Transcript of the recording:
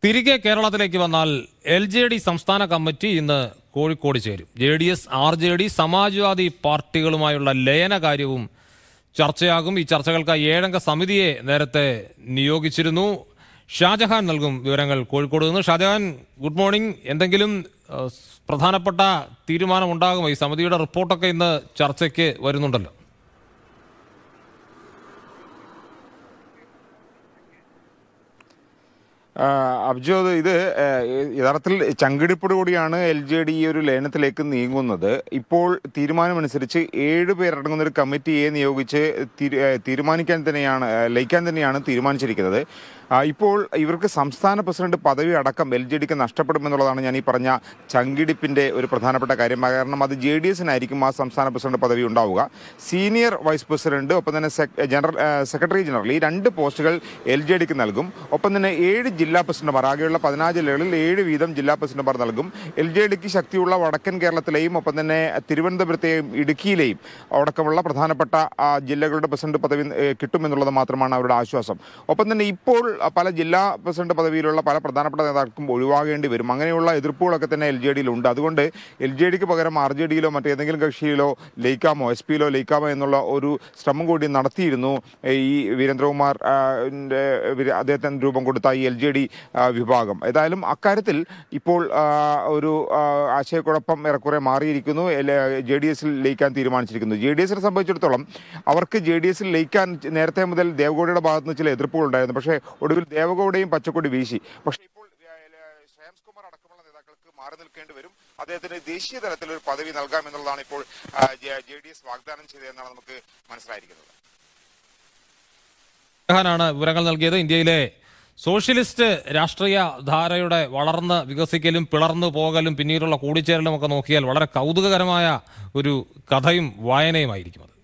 തിരികെ കേരളത്തിലേക്ക് വന്നാൽ എൽ ജെ ഡി സംസ്ഥാന കമ്മിറ്റി ഇന്ന് കോഴിക്കോട് ചേരും J D S R J D Samajwadi പാർട്ടികളുമായുള്ള ലയന കാര്യവും ചർച്ചയാകും ഈ ചർച്ചകൾക്ക് ഏഴംഗ സമിതിയെ നേരത്തെ നിയോഗിച്ചിരുന്നു ഷാജഹാൻ നൽകും വിവരങ്ങൾ കോഴിക്കോട് നിന്ന് ഷാജഹാൻ ഗുഡ് മോർണിംഗ് എന്തെങ്കിലും ഏഹ്, പ്രധാനപ്പെട്ട തീരുമാനം ഉണ്ടാകുമോ ഈ സമിതിയുടെ റിപ്പോർട്ടൊക്കെ ഇന്ന് ചർച്ചയ്ക്ക് വരുന്നുണ്ടല്ലോ ആ, അബ്ജോദ് ഇത് ആ, യഥാർത്ഥത്തിൽ ചങ്കിടിപ്പോട് കൂടിയാണ് എൽ ജെ ഡി ഈ ഒരു ലയനത്തിലേക്ക് നീങ്ങുന്നത് ഇപ്പോൾ തീരുമാനമനുസരിച്ച് ഏഴ് പേരടങ്ങുന്ന ഒരു കമ്മിറ്റിയെ നിയോഗിച്ച് തീരു- ആ, തീരുമാനിക്കാൻ തന്നെയാണ് ആ, ലയിക്കാൻ തന്നെയാണ് തീരുമാനിച്ചിരിക്കുന്നത് ആ, ഇപ്പോൾ ഇവർക്ക് സംസ്ഥാന പ്രസിഡന്റ് പദവി അടക്കം എൽ ജെ ഡിക്ക് നഷ്ടപ്പെടുമെന്നുള്ളതാണ് ഞാൻ ഈ പറഞ്ഞ ചങ്കിടിപ്പിന്റെ ഒരു പ്രധാനപ്പെട്ട കാര്യം കാരണം അത് ജെ ഡി എസിനായിരിക്കും ആ സംസ്ഥാന പ്രസിഡന്റ് പദവി ഉണ്ടാവുക സീനിയർ വൈസ് പ്രസിഡന്റ് ഒപ്പം തന്നെ സെക്- ജനറൽ ആ, സെക്രട്ടറി ജനറൽ ഈ രണ്ട് പോസ്റ്റുകൾ എൽ ജെ ഡിക്ക് നൽകും ഒപ്പം തന്നെ ഏഴ് ജില്ലാ പ്രസിഡന്റുമാർ ആകെയുള്ള പതിനാറ് ജില്ലകളിൽ ഏഴ് വീതം ജില്ലാ പ്രസിഡന്റുമാർ നൽകും എൽ ജെ ഡിക്ക് ശക്തിയുള്ള വടക്കൻ കേരളത്തിലെയും ഒപ്പം തന്നെ തിരുവനന്തപുരത്തെയും ഇടുക്കിയിലെയും അടക്കമുള്ള പ്രധാനപ്പെട്ട ആ, ജില്ലകളുടെ പ്രസിഡന്റ് പദവി ഏ, കിട്ടുമെന്നുള്ളത് മാത്രമാണ് അവരുടെ ആശ്വാസം ഒപ്പം തന്നെ ഇപ്പോൾ ആ, പല ജില്ലാ പ്രസിഡന്റ് പദവിയിലുള്ള പല പ്രധാനപ്പെട്ട നേതാക്കൾക്കും ഒഴിവാകേണ്ടി വരും അങ്ങനെയുള്ള എതിർപ്പുകളൊക്കെ തന്നെ എൽ ജെ ഡിയിലുണ്ട് അതുകൊണ്ട് എൽ ജെ ഡിക്ക് പകരം ആർ ജെ ഡിയിലോ മറ്റേതെങ്കിലും കക്ഷിയിലോ ലയിക്കാമോ എസ് പിയിലോ ലയിക്കാമോ എന്നുള്ള ഒരു ശ്രമം കൂടി നടത്തിയിരുന്നു ഏ, ഈ വീരേന്ദ്രകുമാർ ആ, ന്റെ, വിര- അദ്ദേഹത്തിന് രൂപം കൊടുത്ത ഈ എൽ ജെ ഡി വിഭാഗം ഏതായാലും അക്കാര്യത്തിൽ ഇപ്പോൾ ആ, ഒരു ആ, ആശയക്കുഴപ്പം ഏറെക്കുറെ മാറിയിരിക്കുന്നു ജെ ഡി എസിൽ ലയിക്കാൻ തീരുമാനിച്ചിരിക്കുന്നു ജെ ഡി എസിനെ സംബന്ധിച്ചിടത്തോളം അവർക്ക് ജെ ഡി എസിൽ ലയിക്കാൻ നേരത്തെ മുതൽ ദേവഗൌഡയുടെ ഭാഗത്ത് നിന്ന് ചില എതിർപ്പുകൾ ഉണ്ടായിരുന്നു പക്ഷേ ഒടുവിൽ ദേവഗൌഡയും പച്ചക്കൊടി വീശി പക്ഷേ ഇപ്പോൾ ശ്രേയംസ് കുമാർ അടക്കമുള്ള നേതാക്കൾക്ക് മാറി നിൽക്കേണ്ടി വരും അദ്ദേഹത്തിന് ദേശീയ തലത്തിൽ ഒരു പദവി നൽകാമെന്നുള്ളതാണ് ഇപ്പോൾ ജെ ഡി എസ് വാഗ്ദാനം ചെയ്തതെന്നാണ് നമുക്ക് മനസ്സിലായിരിക്കുന്നത് ഷാജഹാനാണ് വിവരങ്ങൾ നൽകിയത് ഇന്ത്യയിലെ സോഷ്യലിസ്റ്റ് രാഷ്ട്രീയ ധാരയുടെ വളർന്ന് വികസിക്കലും പിളർന്നു പോകലും പിന്നീടുള്ള കൂടിച്ചേരലും ഒക്കെ നോക്കിയാൽ വളരെ കൗതുകകരമായ ഒരു കഥയും വായനയുമായിരിക്കും അത്